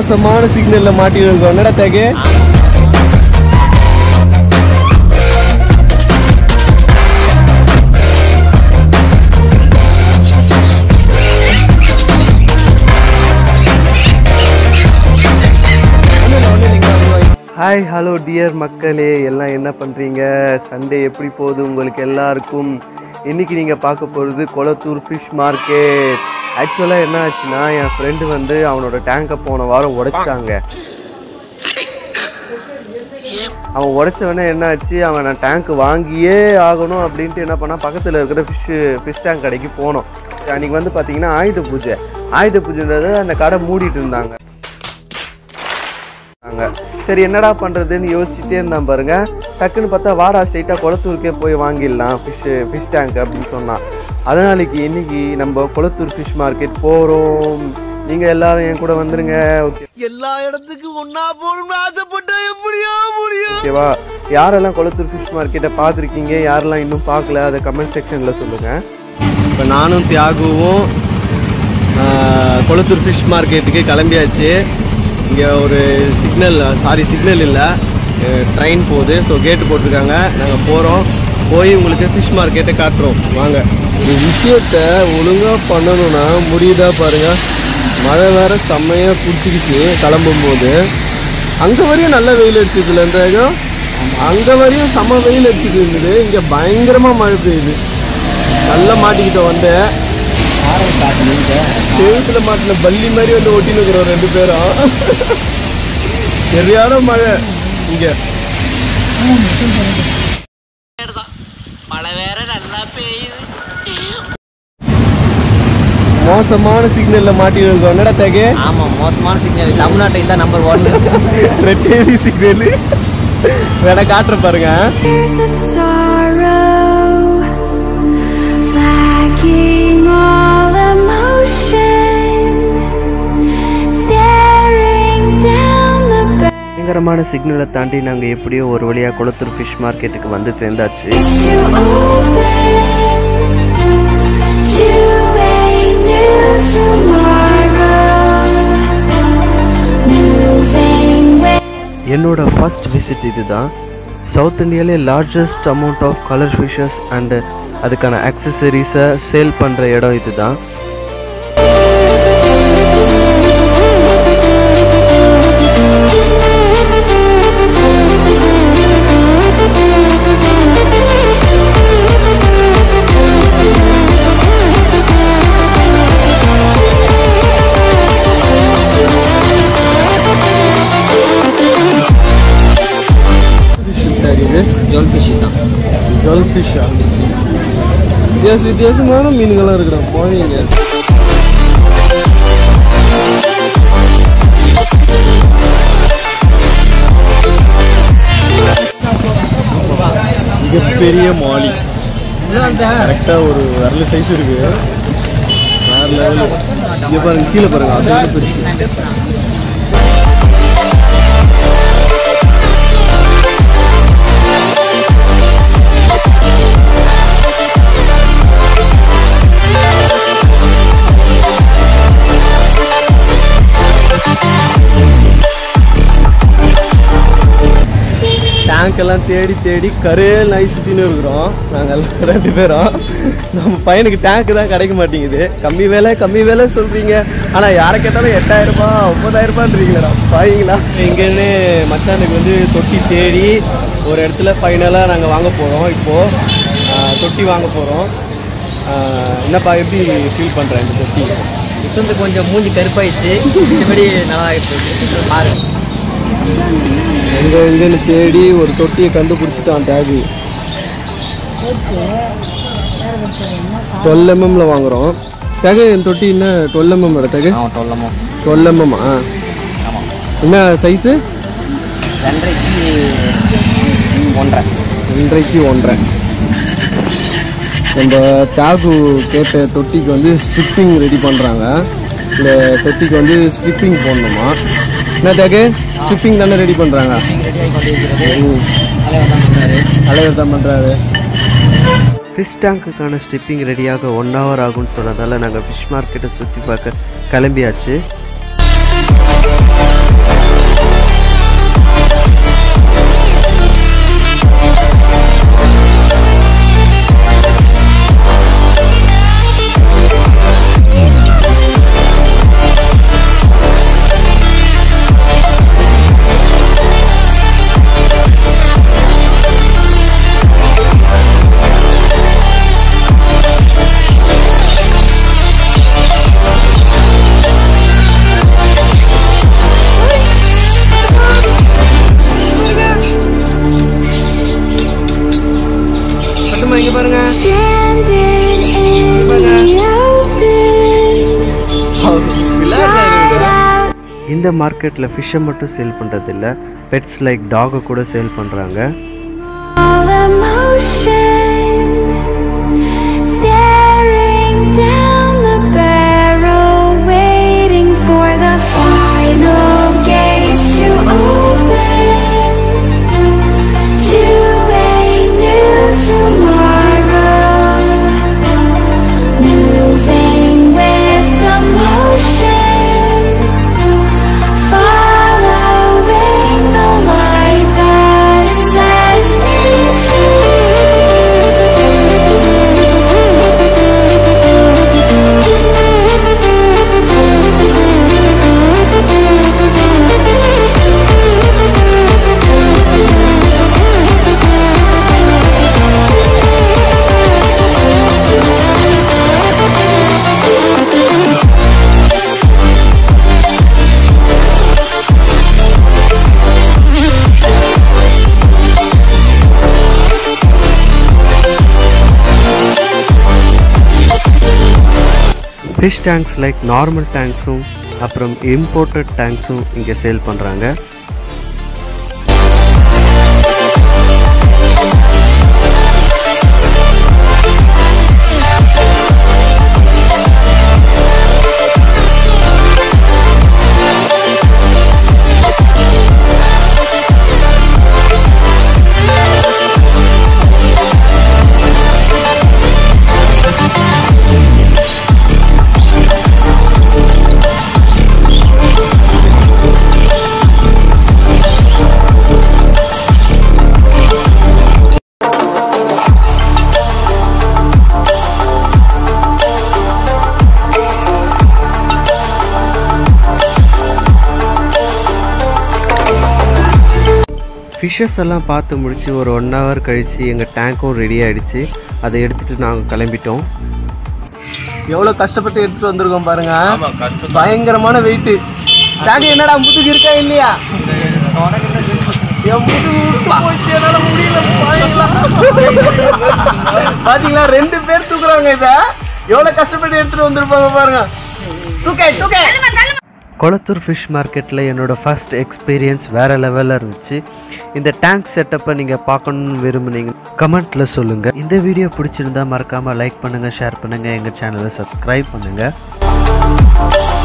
மோசமான சிக்னல்ல மாட்டி இருக்கோம் என்னடா தேக்கு ஹாய் ஹலோ டியர் மக்களே எல்லாம் என்ன பண்ணுறீங்க சண்டே எப்படி போகுது உங்களுக்கு எல்லாருக்கும் இன்னைக்கு நீங்கள் பார்க்க போகிறது கொளத்தூர் ஃபிஷ் மார்க்கெட் ஆக்சுவலாக என்ன ஆச்சுன்னா என் ஃப்ரெண்டு வந்து அவனோட டேங்கை போன வாரம் உடைச்சிட்டாங்க அவன் உடைச்சவொடனே என்ன ஆச்சு அவன் நான் டேங்க் வாங்கியே ஆகணும் அப்படின்ட்டு என்ன பண்ணா பக்கத்தில் இருக்கிற ஃபிஷ் ஃபிஷ் டேங்க் கடைக்கு போனோம் அன்னைக்கு வந்து பார்த்தீங்கன்னா ஆயுத பூஜை ஆயுத பூஜைன்றது அந்த கடை மூடிட்டு இருந்தாங்க இருந்தாங்க. சரி என்னடா பண்றதுன்னு யோசிச்சுட்டே இருந்தான் பாருங்க டக்குன்னு பார்த்தா வாடா ஸ்ட்ரைட்டா குளத்தூருக்கே போய் வாங்கிடலாம் ஃபிஷ் ஃபிஷ் டேங்க் அப்படின்னு சொன்னான் அதனாலைக்கு இன்னைக்கு நம்ம குளத்தூர் ஃபிஷ் மார்க்கெட் போறோம் நீங்க எல்லாரும் என் கூட வந்துருங்க ஓகே எல்லா இடத்துக்கும் ஒன்னா போகணும்னு ஆசைப்பட்டா எப்படியா முடியும் ஓகேவா யாரெல்லாம் கொளத்தூர் ஃபிஷ் மார்க்கெட்டை பார்த்துருக்கீங்க யாரெல்லாம் இன்னும் பார்க்கல அதை கமெண்ட் செக்ஷனில் சொல்லுங்கள் இப்போ நானும் தியாகுவும் ஆஹ், கொளத்தூர் ஃபிஷ் மார்க்கெட்டுக்கு கிளம்பியாச்சு இங்கே ஒரு சிக்னல் சாரி சிக்னல் இல்லை ட்ரெயின் போகுது ஸோ கேட்டு போட்டிருக்காங்க நாங்கள் போகிறோம் போய் உங்களுக்கு ஃபிஷ் மார்க்கெட்டை காட்டுறோம் வாங்க இந்த விஷயத்த ஒழுங்காக பண்ணணும்னா முடியுதா பாருங்கள் மழை வேற செம்மையாக பிடிச்சிக்கிச்சு கிளம்பும்போது அங்கே வரையும் நல்ல வெயில் அடிச்சதுல இந்த அங்கே வரையும் செம்ம வெயில் அடிச்சுட்டு இருந்தது இங்கே பயங்கரமாக மழை பெய்யுது நல்லா மாட்டிக்கிட்ட வந்தேன் செவுத்துல மாட்டின பள்ளி மாதிரி வந்து ஒட்டின்னு இருக்கிறோம் ரெண்டு பேரும் சரியான மழை இங்க மழை வேற நல்லா பெய்யுது மோசமான சிக்னல்ல மாட்டி இருக்கோம் என்னடா தேக்கு ஆமா மோசமான சிக்னல் தமிழ்நாட்டை தான் number one red heavy signal வேணா காட்டுற பாருங்க Tears of sorrow, lacking all emotion, staring down the barrel பயங்கரமான சிக்னலை தாண்டி நாங்கள் எப்படியோ ஒரு வழியாக குளத்தூர் ஃபிஷ் மார்க்கெட்டுக்கு வந்து சேர்ந்தாச்சு to open to a new tomorrow, moving with. என்னோட ஃபர்ஸ்ட் விசிட் இதுதான் சவுத் இந்தியாவிலே largest amount of colour fishes and அதுக்கான அக்சசரிஸை சேல் பண்ணுற இடம் இதுதான் இது ஜோல் ஃபிஷ் தான் ஜல் ஃபிஷ்ஷா வித்தியாச வித்தியாசமான மீன்கள்லாம் இருக்கிறோம் போவீங்க மிகப்பெரிய மாலி கரெக்டாக ஒரு விரல் சைஸ் இருக்கு வேற லெவலு இங்கே பாருங்க கீழே பாருங்க அதை விட பெருசு டேங்க் எல்லாம் தேடி தேடி கரையில் ஐஸ் சுற்றின்னு இருக்கிறோம் நாங்கள் எல்லாம் ரெண்டு பேரும் நம்ம பையனுக்கு டேங்க் தான் கிடைக்க மாட்டேங்குது கம்மி வேலை கம்மி வேலை சொல்கிறீங்க ஆனால் யாரை கேட்டாலும் எட்டாயிரம் ரூபாய் ஒன்பதாயிரம் ரூபான்றீங்களா பாய்ங்களா எங்கன்னு மச்சானுக்கு வந்து தொட்டி தேடி ஒரு இடத்துல ஃபைனலாக நாங்கள் வாங்க போகிறோம் இப்போது தொட்டி வாங்க போகிறோம் என்னப்பா எப்படி ஃபீல் பண்ணுறேன் இந்த தொட்டி இப்போ வந்து கொஞ்சம் மூஞ்சி கருப்பாயிடுச்சு மற்றபடி நல்லா இருக்கு பாரு எங்கே எங்கன்னு தேடி ஒரு தொட்டியை கண்டுபிடிச்சிட்டான் டேகு டுவெல் எம்எம்ல வாங்குறோம் டேகு என் தொட்டி என்ன டுவெல் எம்எம் டேகு ஆமாம் சொல்லமோ டுவெல் எம்எம் ஆ ஆமாம் என்ன சைஸு ரெண்டரைக்கு ஒன்றரை ரெண்டரைக்கு ஒன்றரை நம்ம டேகு கேட்ட தொட்டிக்கு வந்து ஸ்ட்ரிப்பிங் ரெடி பண்ணுறாங்க இந்த தொட்டிக்கு வந்து ஸ்ட்ரிப்பிங் போடணுமா என்ன டேகு ஸ்ட்ரிப்பிங் தானே ரெடி பண்ணுறாங்க ரெடி ஆகி கொண்டு இருக்கிறது தலைவர் தான் பண்ணாரு தலைவர் தான் பண்ணுறாரு ஃபிஷ் டேங்க்குக்கான ஸ்டிப்பிங் ரெடியாக ஒன் ஹவர் ஆகும்னு சொன்னதால் நாங்கள் ஃபிஷ் மார்க்கெட்டை சுற்றி பார்க்க கிளம்பியாச்சு இந்த மார்க்கெட்டில் ஃபிஷ்ஷை மட்டும் சேல் பண்ணுறதில்ல பெட்ஸ் லைக் டாகை கூட சேல் பண்ணுறாங்க all emotion, staring down the barrel, waiting for the final gates to open to a new tomorrow. Moving with the motion, following the light that sets me fish tanks like normal டேங்க்ஸும் அப்புறம் imported டேங்க்ஸும் இங்கே sale பண்ணுறாங்க fishes எல்லாம் பார்த்து முடிச்சு ஒரு one hour கழித்து எங்கள் டேங்க்கும் ரெடி ஆயிடுச்சு அதை எடுத்துகிட்டு நாங்கள் கிளம்பிட்டோம் எவ்வளோ கஷ்டப்பட்டு எடுத்துட்டு வந்திருக்கோம் பாருங்க பயங்கரமான வெயிட்டு டேங்க் என்னடா முதுகு இருக்கா இல்லையா என் முதுகு விட்டு போச்சு, என்னால முடியல, பாருங்களா. பாத்தீங்களா ரெண்டு பேர் தூக்குறாங்க இத எவ்வளவு கஷ்டப்பட்டு எடுத்துட்டு வந்திருப்பாங்க பாருங்க தூக்க தூக்க கொளத்தூர் ஃபிஷ் மார்க்கெட்டில் என்னோடய ஃபர்ஸ்ட் எக்ஸ்பீரியன்ஸ் வேறு லெவலில் இருந்துச்சு இந்த டேங்க் செட்டப்பை நீங்கள் பார்க்கணுன்னு விரும்புனீங்க கமெண்ட்டில் சொல்லுங்கள் இந்த வீடியோ பிடிச்சிருந்தா மறக்காமல் லைக் பண்ணுங்கள் ஷேர் பண்ணுங்கள் எங்கள் சேனலை சப்ஸ்கிரைப் பண்ணுங்கள்